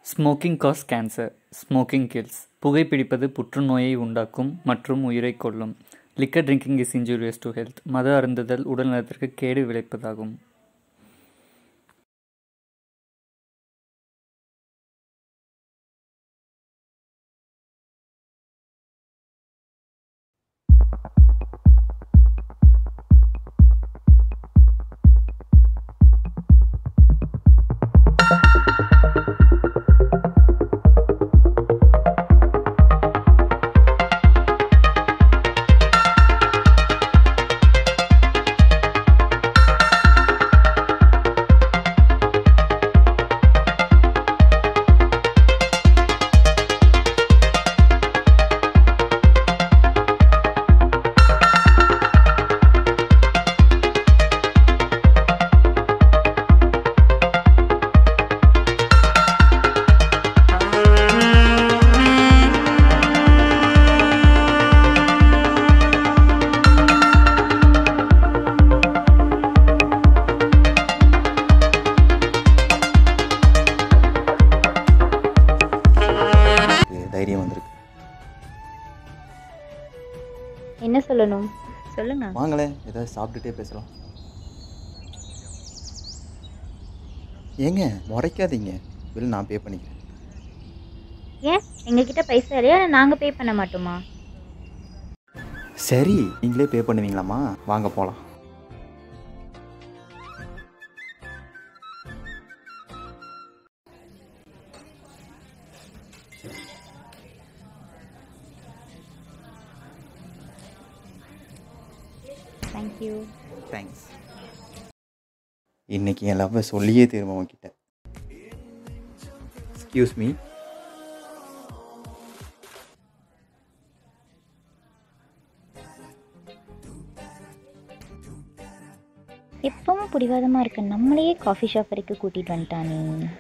smoking causes cancer smoking kills புகைப்பிடிப்பது புற்றுநோயை உண்டாக்கும் மற்றும் உயிரைக் கொல்லும் liquor drinking is injurious to health மது அருந்துதல் உடல் நலத்திற்கு கேடு விளைப்பதாகும் எனக்கு தைரியம் வந்திருக்கு என்ன சொல்லணும் சொல்லுங்க வாங்களேன் ஏதாவது சாப்பிட்டுட்டே பேசலாம் ஏங்க முறைக்காதீங்க பில் நான் பே பண்ணிக்கிறேன் ஏன் எங்ககிட்ட பைசா இல்லையா இல்லை நாங்கள் பே பண்ண மாட்டோமா சரி நீங்களே பே பண்ணுவீங்களாம்மா வாங்க போகலாம் தேங்க்யூ தேங்க்ஸ் இன்னைக்கு என் லவ்வை சொல்லியே தீருமா உன்கிட்ட எக்ஸ்கியூஸ் மீ எப்பவும் பிடிவாதமாக இருக்க நம்மளையே காஃபி ஷாப் வரைக்கும் கூட்டிகிட்டு வந்துட்டானே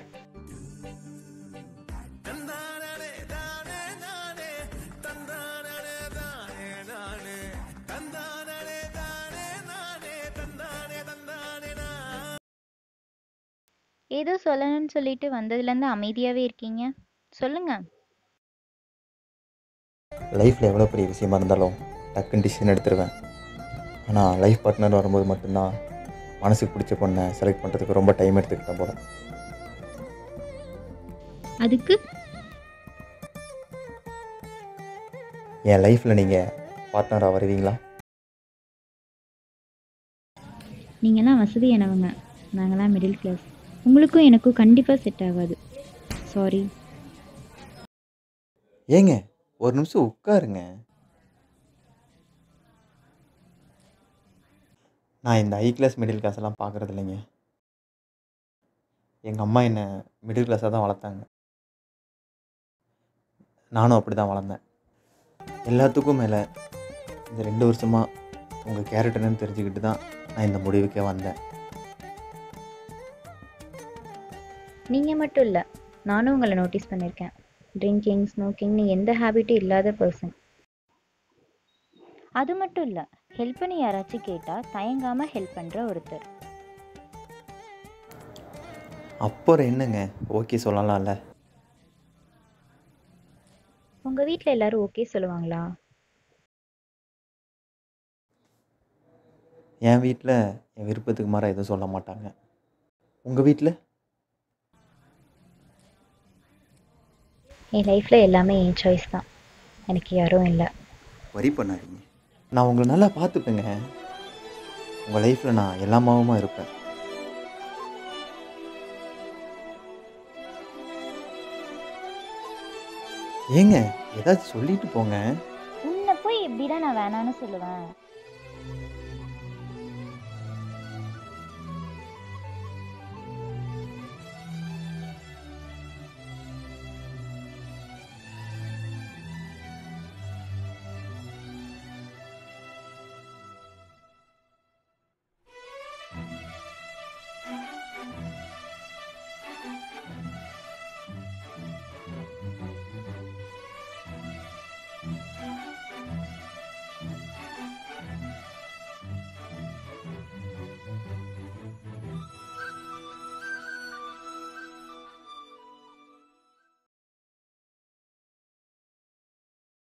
ஏதோ சொல்லணும்னு சொல்லிட்டு வந்ததுலேருந்து அமைதியாகவே இருக்கீங்க சொல்லுங்க லைஃப்பில் எவ்வளோ பெரிய விஷயமா இருந்தாலும் டக்குன்னு டிசிஷன் எடுத்துருவேன் ஆனால் லைஃப் பார்ட்னர் வரும்போது மட்டும்தான் மனசுக்கு பிடிச்ச பொண்ணை செலக்ட் பண்ணுறதுக்கு ரொம்ப டைம் எடுத்துக்கிட்டேன் போல அதுக்கு என் லைஃப்பில் நீங்கள் பார்ட்னராக வருவீங்களா நீங்களாம் வசதியானவங்க நாங்களாம் மிடில் கிளாஸ் உங்களுக்கும் எனக்கும் கண்டிப்பாக செட் ஆகாது சாரி ஏங்க ஒரு நிமிஷம் உட்காருங்க நான் இந்த ஹை கிளாஸ் மிடில் கிளாஸ் எல்லாம் பார்க்குறது இல்லைங்க எங்கள் அம்மா என்னை மிடில் கிளாஸாக தான் வளர்த்தாங்க நானும் அப்படி தான் வளர்ந்தேன் எல்லாத்துக்கும் மேலே இந்த ரெண்டு வருஷமாக உங்கள் கேரக்டர்னு தெரிஞ்சுக்கிட்டு தான் நான் இந்த முடிவுக்கே வந்தேன் நீங்கள் மட்டும் இல்லை நானும் உங்களை நோட்டீஸ் பண்ணியிருக்கேன் ட்ரிங்கிங் ஸ்மோக்கிங்னு எந்த ஹேபிட்டும் இல்லாத பர்சன் அது மட்டும் இல்லை ஹெல்ப்னு யாராச்சும் கேட்டால் தயங்காமல் ஹெல்ப் பண்ணுற ஒருத்தர் அப்புறம் என்னங்க ஓகே சொல்லலாம்ல உங்கள் வீட்டில் எல்லாரும் ஓகே சொல்லுவாங்களா என் வீட்டில் என் விருப்பத்துக்கு மாற எதுவும் சொல்ல மாட்டாங்க உங்கள் வீட்டில் என் லைஃப்பில் எல்லாமே என் சாய்ஸ் தான் எனக்கு யாரும் இல்லை வரி பண்ணாதீங்க நான் உங்களை நல்லா பார்த்துப்பேங்க உங்கள் லைஃப்பில் நான் எல்லாமாவும் இருப்பேன் ஏங்க ஏதாச்சும் சொல்லிட்டு போங்க உன்னை போய் எப்படிடா நான் வேணான்னு சொல்லுவேன்